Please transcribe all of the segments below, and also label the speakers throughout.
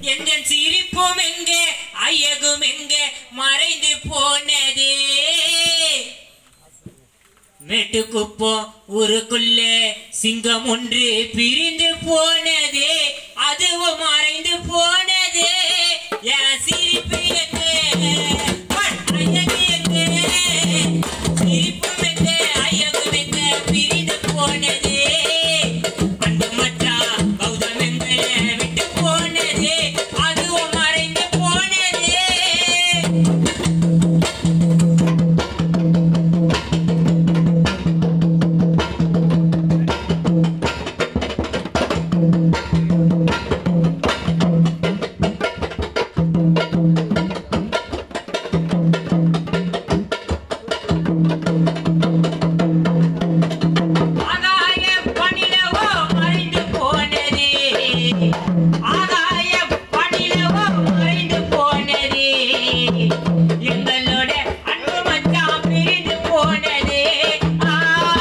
Speaker 1: எங்க சிரிப்பும் எங்க ஐயகும் எங்க மறைந்து போனதே மேட்டுக்குப்பம் ஊருக்குள்ளே சிங்கம் ஒன்று பிரிந்து போனதே அதுவும் மறைந்து போனதே என் சிரிப்பு எங்கே பட் அழகு எங்கே சிரிப்பும் எங்கே அழகும் எங்கே பிரிந்து போனதே அன்பு மச்சான் கௌதம் எங்களை விட்டு போனதே அதுவும் மறைந்து போனதே ஆகாய பணிலவோ மறைந்து போனதே ஆகாய பணிலவோ மறைந்து போனதே எங்களோட அன்பு மச்சான் பிரிந்து போனதே ஆ,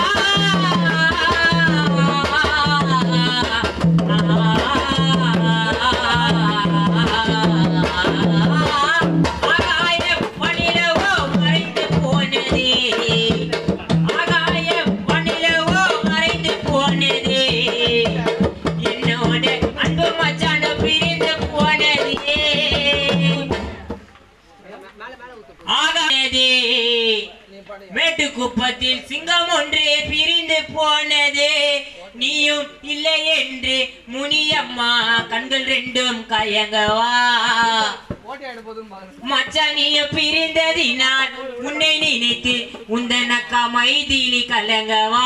Speaker 1: ஆகாய பணிலவோ மறைந்து போனதே ஆகாய பணிலவோ மறைந்து போனதே என்னோட அன்பு மச்சான பிரிந்து போனதே ஆகாயதே மேட்டுக்குப்பத்தில் சிங்கம் ஒன்று பிரிந்து போனதே நீயும் இல்லை என்று முனியம்மா கண்கள் ரெண்டும் கயங்கவா மச்சானிய பிரிந்ததினால் உன்னை நினைத்து உந்தனக்கா மைதிலி கலங்கவா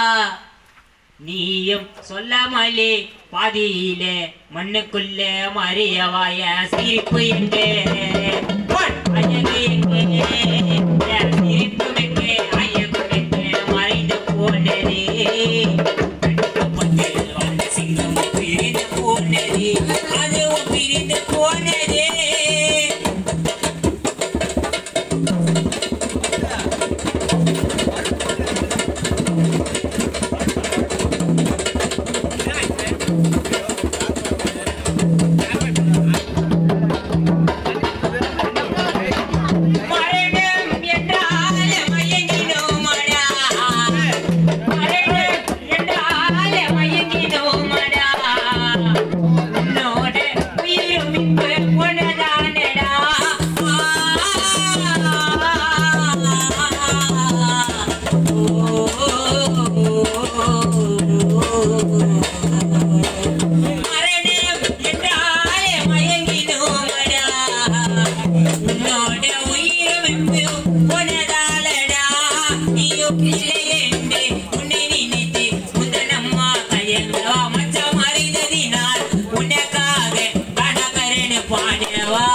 Speaker 1: நீயும் சொல்லாமலே பாதியிலே மண்ணுக்குள்ள மறியவாய சிரிப்பு எங்கே பொன் அழகு எங்கே என் சிரிப்பு எங்கே அழகு எங்கே மறைந்து போனதே கட்டுப்பட்டு வாழ்ந்த சிங்கம் பிரிந்து போனதே அதுவும் பிரிந்து போனதே மரணம் என்றால் மயங்கினோமடா மரணம் என்றால் மயங்கினோமடா உன்னோட உயிரும் இங்கு உனதானடா மரணம் என்றால் மயங்கினோமடா உன்னோட உயிரமைப்பு உனதாலடா நீயும் இல்லை என்று உன்னை நினைத்து முந்தனம்மா கையங்கவா மச்சம் அறிந்ததினால் உனக்காக கணக்கரனு பாடவா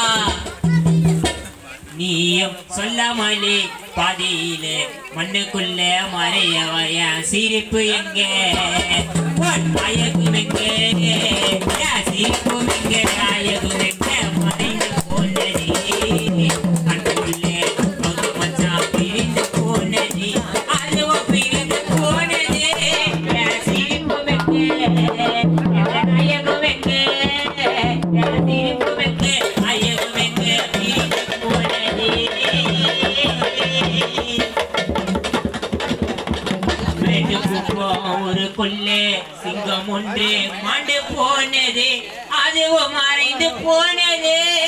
Speaker 1: நீயும் சொல்லாமலே பாதியிலே மண்ணுக்குள்ள மறையவைய சிரிப்பு எங்கே உன் அழகும் எங்கே என் சிரிப்பும் எங்கே அழகும் எங்கே மறைந்து போனதே கண்ணுக்குள்ளே ஒரு மச்சான் பிரிந்து போனதே அதுவும் பிரிந்து போனதே என் சிரிப்பும் எங்கே என் அழகும் எங்கே என் சிரிப்பும் எங்கே அழகும் எங்கே பிரிந்து போனதே ஊருக்குள்ளே சிங்கம் ஒன்று மாண்டு போனது அதுவும் மறைந்து போனது